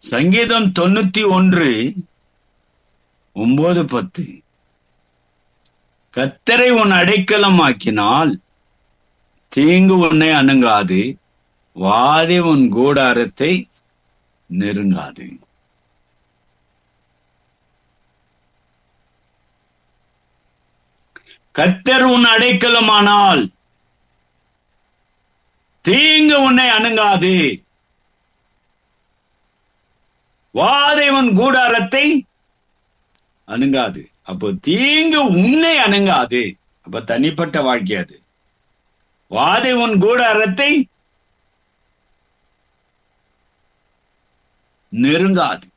சங்கீதம் தொண்ணூத்தி ஒன்று ஒன்பது பத்து கத்தரை உன் அடைக்கலமாக்கினால் தீங்கு உன்னை அணுகாது வாதி உன் கூடாரத்தை நெருங்காது கத்தர் உன் அடைக்கலமானால் தீங்கு உன்னை அணுகாது வாதைவன் கூடாரத்தை அணுகாது அப்போ தீங்கு உன்னை அணுகாது அப்ப தனிப்பட்ட வாழ்க்கை அது வாதை உன் கூடாரத்தை நெருங்காது